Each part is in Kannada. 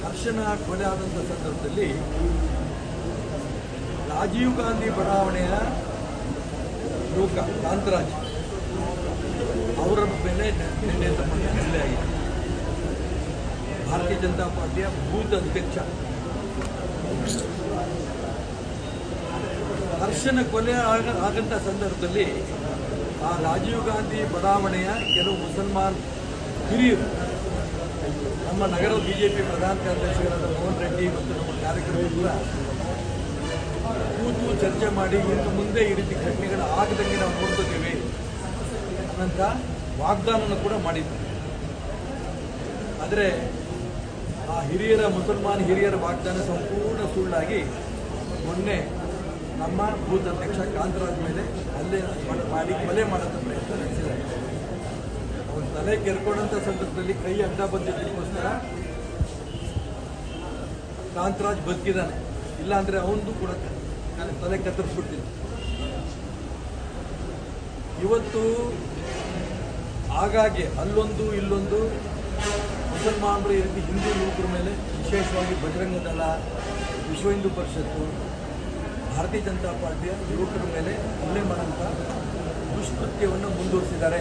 ಹರ್ಷನ ಕೊಲೆ ಆದಂಥ ಸಂದರ್ಭದಲ್ಲಿ ರಾಜೀವ್ ಗಾಂಧಿ ಬಡಾವಣೆಯ ಯುವಕ ಕಾಂತರಾಜ್ ಅವರ ಮೇಲೆ ನಿನ್ನೆ ತಮ್ಮ ಹಲ್ಲೆ ಆಗಿದೆ ಭಾರತೀಯ ಜನತಾ ಪಾರ್ಟಿಯ ಬೂತ್ ಅಧ್ಯಕ್ಷ ಹರ್ಷನ ಕೊಲೆ ಆಗ ಆಗಂತ ಸಂದರ್ಭದಲ್ಲಿ ಆ ರಾಜೀವ್ ಗಾಂಧಿ ಬಡಾವಣೆಯ ಕೆಲವು ಮುಸಲ್ಮಾನ್ ಹಿರಿಯರು ನಮ್ಮ ನಗರದ ಬಿಜೆಪಿ ಪ್ರಧಾನ ಕಾರ್ಯದರ್ಶಿಗಳಾದ ಮೋಹನ್ ರೆಡ್ಡಿ ಮತ್ತು ನಮ್ಮ ಕಾರ್ಯಕರ್ತರು ಕೂಡ ಕೂತು ಚರ್ಚೆ ಮಾಡಿ ಇನ್ನು ಮುಂದೆ ಈ ರೀತಿ ಘಟನೆಗಳು ಆಗದಂಗೆ ನಾವು ನೋಡ್ಕೋತೀವಿ ಅನ್ನಂಥ ವಾಗ್ದಾನನ ಕೂಡ ಮಾಡಿದ್ರು ಆದರೆ ಆ ಹಿರಿಯರ ಮುಸಲ್ಮಾನ್ ಹಿರಿಯರ ವಾಗ್ದಾನ ಸಂಪೂರ್ಣ ಸುಳ್ಳಾಗಿ ಮೊನ್ನೆ ನಮ್ಮ ಬೂತ್ ಅಧ್ಯಕ್ಷ ಕಾಂತರಾಜ್ ಮೇಲೆ ಹಲ್ಲೆ ಮಾಡ್- ಮಾಡಿ ಕೊಲೆ ಮಾಡೋಂಥ ಪ್ರಯತ್ನ ನಡೆಸಿದ್ದಾರೆ ಅವನ ತಲೆ ಕೆರ್ಕೊಂಡಂಥ ಸಂದರ್ಭದಲ್ಲಿ ಕೈ ಅಡ್ಡ ಬಂದಿದ್ದಕ್ಕೋಸ್ಕರ ಕಾಂತರಾಜ್ ಬದುಕಿದ್ದಾನೆ ಇಲ್ಲಾಂದ್ರೆ ಅವನದು ಕೂಡ ಕ- ತಲೆ ಕತ್ತರಿಸ್ಬಿಡ್ತೀನಿ ಇವತ್ತು ಆಗಾಗ್ಗೆ ಅಲ್ಲೊಂದು ಇಲ್ಲೊಂದು ಮುಸಲ್ಮಾನರು ಈ ರೀತಿ ಹಿಂದೂ ಯುವಕರ ಮೇಲೆ ವಿಶೇಷವಾಗಿ ಬಜರಂಗ ದಳ ವಿಶ್ವ ಹಿಂದೂ ಪರಿಷತ್ತು ಭಾರತೀಯ ಜನತಾ ಪಾರ್ಟಿಯ ಯುವಕರ ಮೇಲೆ ಹಲ್ಲೆ ಮಾಡುವಂಥ ದುಷ್ಕೃತ್ಯವನ್ನು ಮುಂದುವರಿಸಿದ್ದಾರೆ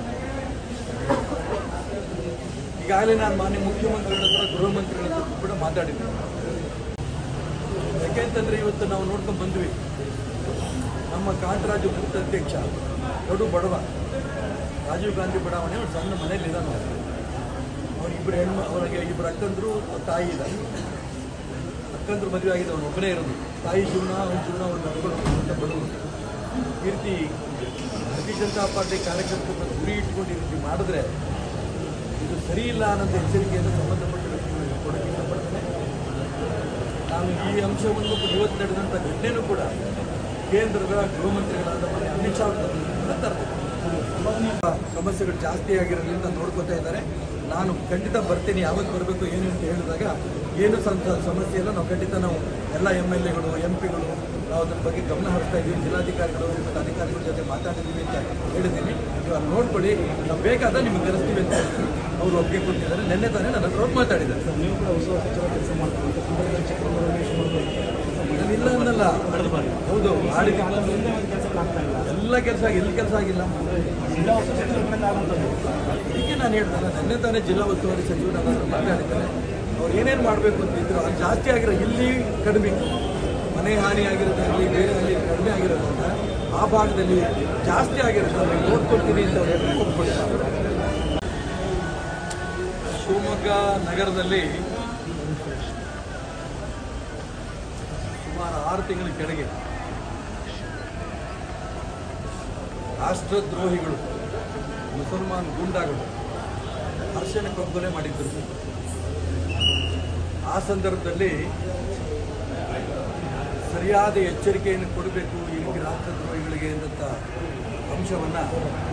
ಈಗಾಗಲೇ ನಾನು ಮಾನ್ಯ ಮುಖ್ಯಮಂತ್ರಿಗಳ ಹತ್ರ ಗೃಹ ಮಂತ್ರಿಗಳ ಹತ್ರ ಕೂಡ ಮಾತಾಡಿದ್ದೆ ಯಾಕೆಂತಂದ್ರೆ ಇವತ್ತು ನಾವು ನೋಡ್ಕೊಂಡು ಬಂದ್ವಿ ನಮ್ಮ ಕಾಂತರಾಜು ಬೂತ್ ಅಧ್ಯಕ್ಷ ಕಡು ಬಡವ ರಾಜೀವ್ ಗಾಂಧಿ ಬಡಾವಣೆ ಒಂದು ಸಣ್ಣ ಮನೇಲಿ ಇದ್ದಾನೆ ಅವನಿಬ್ಬರು ಹೆಣ್ಣು ಅವನಿಗೆ ಇಬ್ಬರು ಅಕ್ಕಂದ್ರು ತಾಯಿ ಇದ್ದಾರೆ ಅಕ್ಕಂದ್ರು ಮದುವೆ ಆಗಿದೆ ಅವನು ಒಬ್ಬನೇ ಇರೋದು ತಾಯಿ ಜೀವನ ಅವನ ಜೀವನ ಅವ್ನು ನಡ್ಕೊಂಡು ಅಂತ ಬಡವರು ಈ ರೀತಿ ಭಾರತೀಯ ಜನತಾ ಪಾರ್ಟಿ ಕಾರ್ಯಕರ್ತರು ಮತ್ತು ಗುರಿ ಇಟ್ಕೊಂಡು ಈ ರೀತಿ ಮಾಡಿದ್ರೆ ಇದು ಸರಿ ಇಲ್ಲ ಅನ್ನೋದು ಎಚ್ಚರಿಕೆಯನ್ನು ಸಂಬಂಧಪಟ್ಟ ವ್ಯಕ್ತಿಗಳಿಗೆ ಕೊಡಕ್ಕೆ ಇಷ್ಟಪಡ್ತೇನೆ ನಾನು ಈ ಅಂಶವನ್ನು ಇವತ್ತು ನಡೆದಂಥ ಘಟನೆಯೂ ಕೂಡ ಕೇಂದ್ರದ ಗೃಹ ಮಂತ್ರಿಗಳಾದ ಮನೆ ಅಮಿತ್ ಶಾ ಅವರ ಕೂಡ ತರಬೇಕು ಸಮಸ್ಯೆಗಳು ಜಾಸ್ತಿ ಆಗಿರೋದ್ರಿಂದ ನೋಡ್ಕೋತಾ ಇದ್ದಾರೆ ನಾನು ಖಂಡಿತ ಬರ್ತೀನಿ ಯಾವತ್ತು ಬರಬೇಕು ಏನು ಅಂತ ಹೇಳಿದಾಗ ಏನು ಸಂತ ಸಮಸ್ಯೆ ಇಲ್ಲ ನಾವು ಖಂಡಿತ ನಾವು ಎಲ್ಲ ಎಮ್ ಎಲ್ ಎಗಳು ಎಂ ಪಿಗಳು ನಾವು ಅದ್ರ ಬಗ್ಗೆ ಗಮನ ಹರಿಸ್ತಾ ಇದ್ದೀವಿ ಜಿಲ್ಲಾಧಿಕಾರಿಗಳು ಮತ್ತು ಅಧಿಕಾರಿಗಳ ಜೊತೆ ಮಾತಾಡಿದ್ದೀವಿ ಅಂತ ಹೇಳಿದ್ದೀನಿ ನೀವು ಅಲ್ಲಿ ನೋಡ್ಕೊಳ್ಳಿ ನಾವು ಬೇಕಾದ ನಿಮ್ಗೆ ಕರೆಸ್ತೀವಿ ಅಂತ ಅವರು ಒಪ್ಪಿಗೆ ಕೊಟ್ಟಿದ್ದಾರೆ ನಿನ್ನೆ ತಾನೇ ನನ್ನ ಹತ್ರ ಹೋಗಿ ಮಾತಾಡಿದ್ದಾರೆ ನೀವು ಕೂಡ ಹೊಸ ಸಚಿವ ಕೆಲಸ ಮಾಡ್ತೀವಿ ಸುಂದರ ಚಕ್ರವರ್ತಿ ರಮೇಶ್ ಅವರು ನಾನು ಇಲ್ಲ ಅನ್ನಲ್ಲ ಹೌದು ಮಾಡಿದ್ದೀನಿ ಒಂದೇ ಒಂದು ಕೆಲಸಗಳು ಆಗ್ತಾ ಇಲ್ಲ ಎಲ್ಲ ಕೆಲಸ ಎಲ್ಲಿ ಕೆಲಸ ಆಗಿಲ್ಲ ಜಿಲ್ಲಾ ಹೊಸ ಸಚಿವರಿಂದ ಆಗುತ್ತದೆ ಹೀಗೆ ನಾನು ಹೇಳ್ತಾರೆ ನಿನ್ನೆ ತಾನೇ ಜಿಲ್ಲಾ ಉಸ್ತುವಾರಿ ಸಚಿವರು ನನ್ನ ಹತ್ರ ಮಾತಾಡಿದ್ದಾರೆ ಅವ್ರು ಏನೇನು ಮಾಡಬೇಕು ಅಂತಿದ್ರು ಅದು ಜಾಸ್ತಿ ಆಗಿರೋ ಇಲ್ಲಿ ಕಡಿಮೆ ಮನೆ ಹಾನಿ ಆಗಿರೋದಾಗಲಿ ಬೇರೆ ಅಲ್ಲಿ ಕಡಿಮೆ ಆಗಿರೋದ್ರಿಂದ ಆ ಭಾಗದಲ್ಲಿ ಜಾಸ್ತಿ ಆಗಿರೋದ್ರಿಂದ ನೋಡ್ಕೊಳ್ತೀನಿ ಅಂತ ಅವ್ರು ಹೇಳಿ ಒಪ್ಪಿಕೊಳ್ತಾರೆ ಶಿವಮೊಗ್ಗ ನಗರದಲ್ಲಿ ಸುಮಾರು ಆರು ತಿಂಗಳ ಕೆಳಗೆ ರಾಷ್ಟ್ರದ್ರೋಹಿಗಳು ಮುಸಲ್ಮಾನ್ ಗೂಂಡಾಗಳು ಹರ್ಷಣ ಕೊಬ್ಬರೆ ಮಾಡಿದ್ದರು ಆ ಸಂದರ್ಭದಲ್ಲಿ ಸರಿಯಾದ ಎಚ್ಚರಿಕೆಯನ್ನು ಕೊಡಬೇಕು ಈ ರೀತಿ ರಾಷ್ಟ್ರದ್ರೋಹಿಗಳಿಗೆ ಎಂದಂಥ ಅಂಶವನ್ನು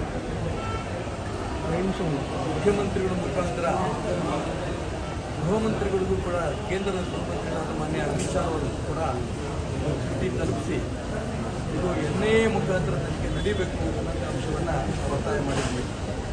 ಮುಖ್ಯಮಂತ್ರಿಗಳ ಮುಖಾಂತರ ಗೃಹ ಮಂತ್ರಿಗಳಿಗೂ ಕೂಡ ಕೇಂದ್ರದ ಗೃಹ ಮಂತ್ರಿಗಳಾದ ಮಾನ್ಯ ಅಮಿತ್ ಶಾ ಅವರು ಕೂಡ ಸುದ್ದಿ ತಲುಪಿಸಿ ಇದು ಎನ್ ಐ ಎ ಮುಖಾಂತರ ತನಿಖೆ ನಡೀಬೇಕು ಅನ್ನೋ ಅಂಶವನ್ನು ಒತ್ತಾಯ ಮಾಡಿದ್ವಿ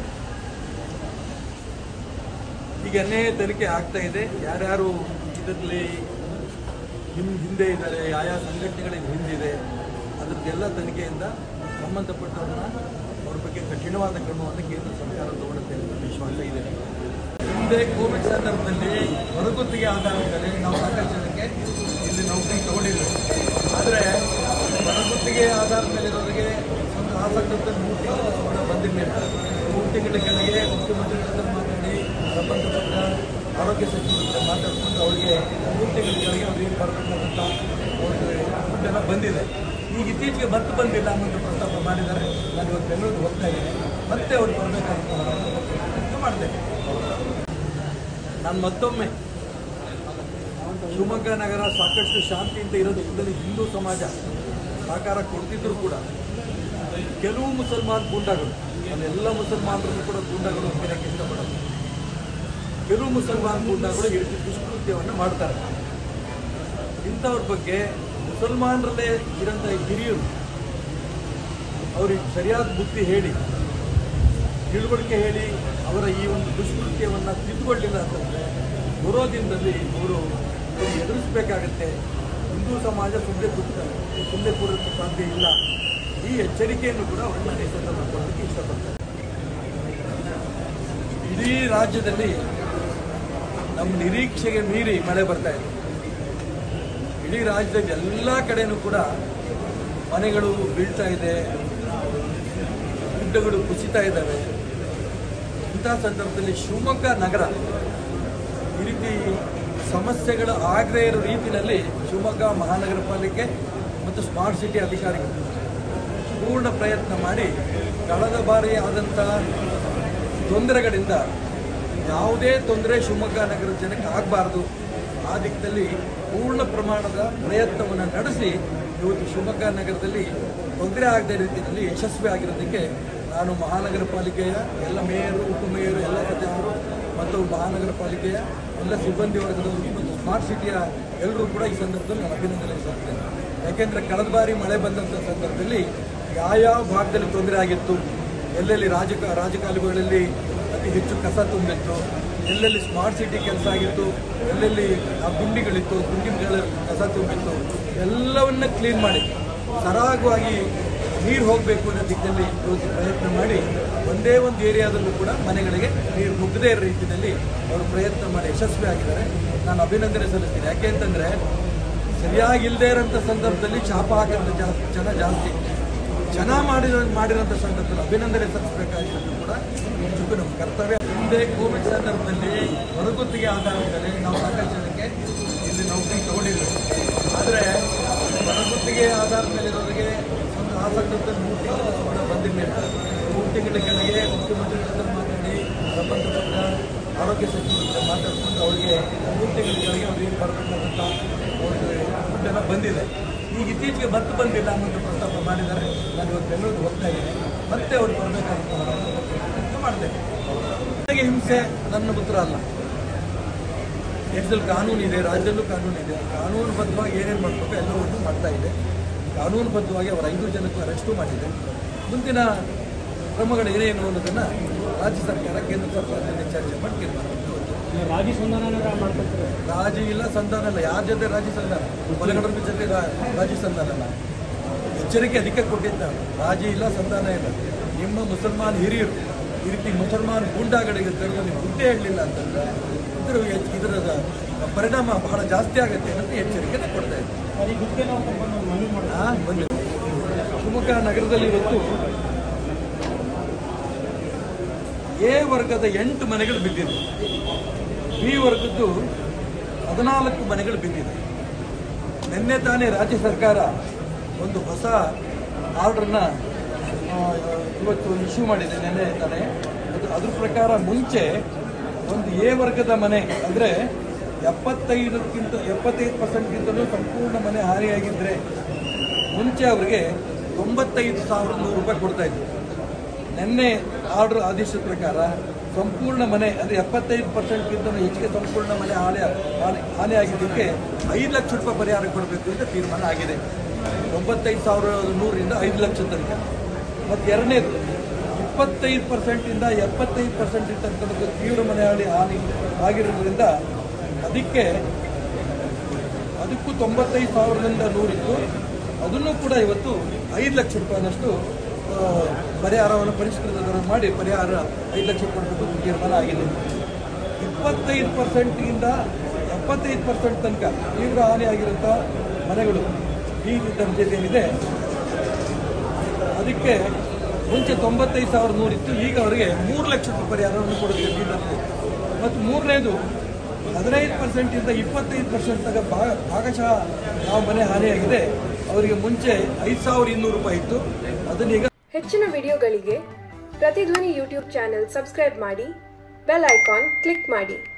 ಈಗ ಎನ್ ಐ ಎ ತನಿಖೆ ಆಗ್ತಾ ಇದೆ ಯಾರ್ಯಾರು ಇದರಲ್ಲಿ ಹಿಂ ಹಿಂದೆ ಇದ್ದಾರೆ ಆಯಾ ಸಂಘಟನೆಗಳಿಗೆ ಹಿಂದಿದೆ ಅದ್ರದ್ದೆಲ್ಲ ತನಿಖೆಯಿಂದ ಸಂಬಂಧಪಟ್ಟವ್ರನ್ನ ಅವ್ರ ಬಗ್ಗೆ ಕಠಿಣವಾದ ಕ್ರಮವನ್ನು ಕೇಂದ್ರ ಸರ್ಕಾರ ತಗೊಳುತ್ತೆ ಅಂತ ವಿಶ್ವಾಸ ಇದೆ ಹಿಂದೆ ಕೋವಿಡ್ ಸಂದರ್ಭದಲ್ಲಿ ಹೊರಗುತ್ತಿಗೆ ಆಧಾರದ ಮೇಲೆ ನಾವು ಸಾಕಷ್ಟು ಜನಕ್ಕೆ ಇಲ್ಲಿ ನೌಕರಿ ತಗೊಂಡಿದ್ವಿ ಆದರೆ ಹೊರಗುತ್ತಿಗೆ ಆಧಾರದ ಮೇಲೆ ಇರೋರಿಗೆ ಒಂದು ಆ ಸಂದರ್ಭದಲ್ಲಿ ಮೂರು ತಿಂಗಳು ಸಂಬಳ ಬಂದಿರಲಿಲ್ಲ ಮೂರು ತಿಂಗಳ ಕೆಳಗೆ ಮುಖ್ಯಮಂತ್ರಿಗಳ ಹತ್ರ ಮಾತಾಡಿ ಸಂಬಂಧಪಟ್ಟ ಆರೋಗ್ಯ ಸಚಿವರ ಜೊತೆ ಮಾತಾಡ್ಕೊಂಡು ಅವರಿಗೆ ಮೂರು ತಿಂಗಳ ಕೆಳಗೆ ಅವ್ರಿಗೆ ಬರಬೇಕಾದಂಥ ಅವ್ರಿಗೆ ದುಡ್ಡೆಲ್ಲ ಬಂದಿದೆ ಈಗ ಇತ್ತೀಚೆಗೆ ಮತ್ತೆ ಬಂದಿಲ್ಲ ಅನ್ನೋದು ಪ್ರಸ್ತಾಪ ಮಾಡಿದ್ದಾರೆ ನಾನು ಇವತ್ತು ಬೆಂಗಳೂರಿಗೆ ಹೋಗ್ತಾ ಇದ್ದೀನಿ ಮತ್ತೆ ಅವ್ರು ಬರಬೇಕಾಗುತ್ತೆ ಮಾಡ್ತೇನೆ ನಾನು ಮತ್ತೊಮ್ಮೆ ಶಿವಮೊಗ್ಗ ನಗರ ಸಾಕಷ್ಟು ಶಾಂತಿಯಿಂದ ಇರೋದ್ರಿಂದಲೇ ಹಿಂದೂ ಸಮಾಜ ಸಹಕಾರ ಕೊಡ್ತಿದ್ರು ಕೂಡ ಕೆಲವು ಮುಸಲ್ಮಾನ್ ಗೂಂಡಾಗಳು ನಾನೆಲ್ಲ ಮುಸಲ್ಮಾನರನ್ನು ಕೂಡ ಗೂಂಡಾಗಳು ಅಂತ ಹೇಳಕ್ಕೆ ಇಷ್ಟಪಡೋದು ಕೆಲವು ಮುಸಲ್ಮಾನ್ ಗೂಂಡಾಗಳು ಈ ರೀತಿ ದುಷ್ಕೃತ್ಯವನ್ನು ಮಾಡ್ತಾರೆ ಇಂಥವ್ರ ಬಗ್ಗೆ ಮುಸಲ್ಮಾನರಲ್ಲೇ ಇರೋಂಥ ಹಿರಿಯರು ಅವ್ರಿಗೆ ಸರಿಯಾದ ಬುದ್ಧಿ ಹೇಳಿ ತಿಳುವಳಿಕೆ ಹೇಳಿ ಅವರ ಈ ಒಂದು ದುಷ್ಕೃತ್ಯವನ್ನು ತಿದ್ದುಕೊಳ್ಳಿಲ್ಲ ಅಂತಂದರೆ ಬರೋ ದಿನದಲ್ಲಿ ಅವರು ಎದುರಿಸಬೇಕಾಗತ್ತೆ ಹಿಂದೂ ಸಮಾಜ ಸುಮ್ಮನೆ ಕೂತ ಸುಮ್ಮನೆ ಕೂರಕ್ಕೆ ಸಾಧ್ಯ ಇಲ್ಲ ಈ ಎಚ್ಚರಿಕೆಯನ್ನು ಕೂಡ ಅವರು ನಾನು ಈ ಸಂದರ್ಭದಲ್ಲಿ ಕೊಡಲಿಕ್ಕೆ ಇಷ್ಟಪಡ್ತೇನೆ ಇಡೀ ರಾಜ್ಯದಲ್ಲಿ ನಮ್ಮ ನಿರೀಕ್ಷೆಗೆ ಮೀರಿ ಮಳೆ ಬರ್ತಾ ಇದೆ ಇಡೀ ರಾಜ್ಯದಲ್ಲಿ ಎಲ್ಲ ಕಡೆನೂ ಕೂಡ ಮನೆಗಳು ಬೀಳ್ತಾ ಇದೆ ಗುಡ್ಡಗಳು ಕುಸಿತಾ ಇದ್ದಾವೆ ಇಂಥ ಸಂದರ್ಭದಲ್ಲಿ ಶಿವಮೊಗ್ಗ ನಗರ ಈ ರೀತಿ ಸಮಸ್ಯೆಗಳು ಆಗದೇ ಇರೋ ರೀತಿಯಲ್ಲಿ ಶಿವಮೊಗ್ಗ ಮಹಾನಗರ ಪಾಲಿಕೆ ಮತ್ತು ಸ್ಮಾರ್ಟ್ ಸಿಟಿ ಅಧಿಕಾರಿಗಳು ಪೂರ್ಣ ಪ್ರಯತ್ನ ಮಾಡಿ ಕಳೆದ ಬಾರಿ ಆದಂಥ ತೊಂದರೆಗಳಿಂದ ಯಾವುದೇ ತೊಂದರೆ ಶಿವಮೊಗ್ಗ ನಗರದ ಜನಕ್ಕೆ ಆಗಬಾರ್ದು ಆ ದಿಕ್ಕಲ್ಲಿ ಪೂರ್ಣ ಪ್ರಮಾಣದ ಪ್ರಯತ್ನವನ್ನು ನಡೆಸಿ ಇವತ್ತು ಶಿವಮೊಗ್ಗ ನಗರದಲ್ಲಿ ತೊಂದರೆ ಆಗದ ರೀತಿಯಲ್ಲಿ ಯಶಸ್ವಿ ಆಗಿರೋದಕ್ಕೆ ನಾನು ಮಹಾನಗರ ಪಾಲಿಕೆಯ ಎಲ್ಲ ಮೇಯರು ಉಪಮೇಯರು ಎಲ್ಲ ಸದಸ್ಯರು ಮತ್ತು ಮಹಾನಗರ ಪಾಲಿಕೆಯ ಎಲ್ಲ ಸಿಬ್ಬಂದಿ ವರ್ಗದವರು ಮತ್ತು ಸ್ಮಾರ್ಟ್ ಸಿಟಿಯ ಎಲ್ಲರೂ ಕೂಡ ಈ ಸಂದರ್ಭದಲ್ಲಿ ನಾನು ಅಭಿನಂದನೆ ಸಲ್ಲಿಸ್ತೇನೆ ಯಾಕೆಂದರೆ ಕಳೆದ ಬಾರಿ ಮಳೆ ಬಂದಂಥ ಸಂದರ್ಭದಲ್ಲಿ ಯಾವ್ಯಾವ ಭಾಗದಲ್ಲಿ ತೊಂದರೆ ಆಗಿತ್ತು ಎಲ್ಲೆಲ್ಲಿ ರಾಜಕ ರಾಜಕಾಲುವೆಗಳಲ್ಲಿ ಅತಿ ಹೆಚ್ಚು ಕಸ ತುಂಬಿತ್ತು ಎಲ್ಲೆಲ್ಲಿ ಸ್ಮಾರ್ಟ್ ಸಿಟಿ ಕೆಲಸ ಆಗಿತ್ತು ಎಲ್ಲೆಲ್ಲಿ ಆ ಗುಂಡಿಗಳಿತ್ತು ಗುಂಡಿಗಳ ಕಸ ತುಂಬಿತ್ತು ಎಲ್ಲವನ್ನ ಕ್ಲೀನ್ ಮಾಡಿ ಸರಾಗವಾಗಿ ನೀರು ಹೋಗಬೇಕು ಅನ್ನೋ ದಿಕ್ಕಲ್ಲಿ ಇವತ್ತು ಪ್ರಯತ್ನ ಮಾಡಿ ಒಂದೇ ಒಂದು ಏರಿಯಾದಲ್ಲೂ ಕೂಡ ಮನೆಗಳಿಗೆ ನೀರು ನುಗ್ಗದೇ ಇರೋ ರೀತಿಯಲ್ಲಿ ಅವರು ಪ್ರಯತ್ನ ಮಾಡಿ ಯಶಸ್ವಿ ಆಗಿದ್ದಾರೆ ನಾನು ಅಭಿನಂದನೆ ಸಲ್ಲಿಸ್ತೀನಿ ಯಾಕೆ ಅಂತಂದರೆ ಸರಿಯಾಗಿಲ್ಲದೆ ಇರೋಂಥ ಸಂದರ್ಭದಲ್ಲಿ ಶಾಪ ಹಾಕೋಂಥ ಜಾಸ್ತಿ ಜನ ಜಾಸ್ತಿ ಜನ ಮಾಡಿರೋ ಮಾಡಿರೋಂಥ ಸಂದರ್ಭದಲ್ಲಿ ಅಭಿನಂದನೆ ಸಲ್ಲಿಸಬೇಕಾಗಿರೋದು ಕೂಡ ನಿಜಕ್ಕೂ ನಮ್ಮ ಕರ್ತವ್ಯ ಹಿಂದೆ ಕೋವಿಡ್ ಸಂದರ್ಭದಲ್ಲಿ ಹೊರಗುತ್ತಿಗೆ ಆಧಾರದ ಮೇಲೆ ನಾವು ಸಾಕಷ್ಟು ಜನಕ್ಕೆ ಇಲ್ಲಿ ನೌಕರಿ ತಗೊಂಡಿಲ್ಲ ಆದರೆ ಹೊರಗುತ್ತಿಗೆ ಆಧಾರದ ಮೇಲೆ ಇರೋರಿಗೆ ಒಂದು ಆ ಸಂದರ್ಭದಲ್ಲಿ ಮೂರು ತಿಂಗಳು ಸಂಬಳ ಬಂದಿರಲಿಲ್ಲ ಮೂರು ತಿಂಗಳ ಕೆಳಗೆ ಮುಖ್ಯಮಂತ್ರಿಗಳ ಹತ್ರ ಮಾತಾಡಿ ಸಂಬಂಧಪಟ್ಟ ಆರೋಗ್ಯ ಸಚಿವರ ಹತ್ರ ಮಾತಾಡಿಕೊಂಡು ಅವರಿಗೆ ಮೂರು ತಿಂಗಳ ಕೆಳಗೆ ಅವ್ರಿಗೆ ಬರಬೇಕಾದಂಥ ಒಂದು ದುಡ್ಡೆಲ್ಲ ಬಂದಿದೆ ಈಗ ಇತ್ತೀಚೆಗೆ ಮತ್ತೆ ಬಂದಿಲ್ಲ ಅನ್ನೋದು ಪ್ರಸ್ತಾಪ ಮಾಡಿದ್ದಾರೆ ನಾನು ಇವತ್ತು ಬೆಂಗಳೂರಿಗೆ ಹೋಗ್ತಾ ಇದ್ದೀನಿ ಮತ್ತೆ ಅವ್ರು ಬರಬೇಕಾದಂಥ ಪ್ರಯತ್ನ ಮಾಡ್ತೇನೆ ನನಗೆ ಹಿಂಸೆ ನನ್ನ ಉತ್ತರ ಅಲ್ಲ ದೇಶದಲ್ಲಿ ಕಾನೂನು ಇದೆ ರಾಜ್ಯದಲ್ಲೂ ಕಾನೂನು ಇದೆ ಕಾನೂನುಬದ್ಧವಾಗಿ ಏನೇನು ಮಾಡಬೇಕು ಎಲ್ಲವನ್ನೂ ಮಾಡ್ತಾ ಇದೆ ಕಾನೂನುಬದ್ಧವಾಗಿ ಅವರ ಐದು ಜನಕ್ಕೂ ಅರೆಸ್ಟು ಮಾಡಿದೆ ಮುಂದಿನ ಕ್ರಮಗಳು ಏನೇನು ಅನ್ನೋದನ್ನು ರಾಜ್ಯ ಸರ್ಕಾರ ಕೇಂದ್ರ ಸರ್ಕಾರ ಜೊತೆ ಚರ್ಚೆ ಮಾಡಿ ತೀರ್ಮಾನ ಮಾಡ್ಬೇಕು. ರಾಗಿ ಸಂಧಾನ ಮಾಡ್ಕೊಳ್ತಾರೆ ರಾಜಿ ಇಲ್ಲ ಸಂಧಾನ ಇಲ್ಲ ಯಾರ ಜೊತೆ ರಾಜಿ ಸಂಧಾನ ಕೊಲೆಗಡರ ಜೊತೆ ರಾ- ರಾಜಿ ಸಂಧಾನ ಇಲ್ಲ ಎಚ್ಚರಿಕೆ ಅದಕ್ಕೆ ಕೊಟ್ಟಿದ್ದಾರೆ ರಾಜಿ ಇಲ್ಲ ಸಂಧಾನ ಇಲ್ಲ ನಿಮ್ಮ ಮುಸಲ್ಮಾನ್ ಹಿರಿಯರು ಈ ರೀತಿ ಮುಸಲ್ಮಾನ್ ಗೂಂಡಾಗಳಿಗೆ ತೆರಳು ನೀವು ಬುದ್ಧಿ ಹೇಳಲಿಲ್ಲ ಅಂತಂದ್ರೆ ಇದರ ಇದರ ಪರಿಣಾಮ ಬಹಳ ಜಾಸ್ತಿ ಆಗುತ್ತೆ ಅಂತ ಎಚ್ಚರಿಕೆನ ಕೊಡ್ತಾ ಇದ್ದಾರೆ ಈ ಗುತ್ತಿಗೆ ನಾವು ತಗೊಂಡು ಮನವಿ ಮಾಡೋದು ಆ, ಬಂದಿದೆ ಶಿವಮೊಗ್ಗ ನಗರದಲ್ಲಿ ಇವತ್ತು ಎ ವರ್ಗದ ಎಂಟು ಮನೆಗಳು ಬಿದ್ದಿದೆ ಬಿ ವರ್ಗದ್ದು ಹದಿನಾಲ್ಕು ಮನೆಗಳು ಬಿದ್ದಿದೆ ನಿನ್ನೆ ತಾನೇ ರಾಜ್ಯ ಸರ್ಕಾರ ಒಂದು ಹೊಸ ಆರ್ಡ್ರನ್ನ ಇವತ್ತು ಇಶ್ಯೂ ಮಾಡಿದೆ ನಿನ್ನೆ ತಾನೇ ಅದು ಅದ್ರ ಪ್ರಕಾರ ಮುಂಚೆ ಒಂದು ಎ ವರ್ಗದ ಮನೆ ಅಂದರೆ ಎಪ್ಪತ್ತೈದಕ್ಕಿಂತ ಎಪ್ಪತ್ತೈದು ಪರ್ಸೆಂಟ್ಗಿಂತಲೂ ಸಂಪೂರ್ಣ ಮನೆ ಹಾನಿಯಾಗಿದ್ದರೆ ಮುಂಚೆ ಅವರಿಗೆ ತೊಂಬತ್ತೈದು ಸಾವಿರ ನೂರು ರೂಪಾಯಿ ಕೊಡ್ತಾ ಇದ್ರು ನಿನ್ನೆ ಆರ್ಡರ್ ಆದೇಶದ ಪ್ರಕಾರ ಸಂಪೂರ್ಣ ಮನೆ ಅಂದರೆ ಎಪ್ಪತ್ತೈದು ಪರ್ಸೆಂಟ್ಗಿಂತ ಹೆಚ್ಚಿಗೆ ಸಂಪೂರ್ಣ ಮನೆ ಹಾನಿ ಹಾನಿ ಹಾನಿಯಾಗಿದ್ದಕ್ಕೆ ಐದು ಲಕ್ಷ ರೂಪಾಯಿ ಪರಿಹಾರ ಕೊಡಬೇಕು ಅಂತ ತೀರ್ಮಾನ ಆಗಿದೆ ತೊಂಬತ್ತೈದು ಸಾವಿರ ನೂರರಿಂದ ಐದು ಲಕ್ಷ ತನಕ ಮತ್ತು ಎರಡನೇದು ಇಪ್ಪತ್ತೈದು ಪರ್ಸೆಂಟಿಂದ ಎಪ್ಪತ್ತೈದು ಪರ್ಸೆಂಟ್ ಇರ್ತಕ್ಕಂಥ ತೀವ್ರ ಮನೆ ಹಾನಿ ಹಾನಿ ಆಗಿರೋದ್ರಿಂದ ಅದಕ್ಕೆ ಅದಕ್ಕೂ ತೊಂಬತ್ತೈದು ಸಾವಿರದಿಂದ ನೂರಿತ್ತು ಅದನ್ನು ಕೂಡ ಇವತ್ತು ಐದು ಲಕ್ಷ ರೂಪಾಯಿನಷ್ಟು ಆ, ಪರಿಹಾರವನ್ನು ಪರಿಷ್ಕೃತ ದರ ಮಾಡಿ ಪರಿಹಾರ ಐದು ಲಕ್ಷ ಕೊಡಬೇಕು ಅಂತ ತೀರ್ಮಾನ ಆಗಿದೆ ಇಪ್ಪತ್ತೈದು ಪರ್ಸೆಂಟ್ಗಿಂತ ಎಪ್ಪತ್ತೈದು ಪರ್ಸೆಂಟ್ ತನಕ ತೀವ್ರ ಹಾನಿಯಾಗಿರುವಂಥ ಮನೆಗಳು ಈ ದರ್ಜೆದು ಏನಿದೆ ಅದಕ್ಕೆ ಮುಂಚೆ ತೊಂಬತ್ತೈದು ಸಾವಿರ ನೂರಿತ್ತು ಈಗ ಅವರಿಗೆ ಮೂರು ಲಕ್ಷ ರೂಪಾಯಿ ಪರಿಹಾರವನ್ನು ಕೊಡುತ್ತೆ ಈ ದರ್ಜೆ ಮತ್ತು ಮೂರನೇದು ಹದಿನೈದು ಪರ್ಸೆಂಟಿಂದ ಇಪ್ಪತ್ತೈದು ಪರ್ಸೆಂಟ್ ತನಕ ಭಾಗ ಭಾಗಶಃ ಯಾವ ಮನೆ ಹಾನಿಯಾಗಿದೆ ಅವರಿಗೆ ಮುಂಚೆ ಐದು ಸಾವಿರ ಇನ್ನೂರು ರೂಪಾಯಿ ಇತ್ತು ಅದನ್ನೀಗ ಹೆಚ್ಚಿನ ವಿಡಿಯೋಗಳಿಗೆ ಪ್ರತಿಧ್ವನಿ ಯೂಟ್ಯೂಬ್ ಚಾನೆಲ್ ಸಬ್ಸ್ಕ್ರೈಬ್ ಮಾಡಿ ಬೆಲ್ ಐಕಾನ್ ಕ್ಲಿಕ್ ಮಾಡಿ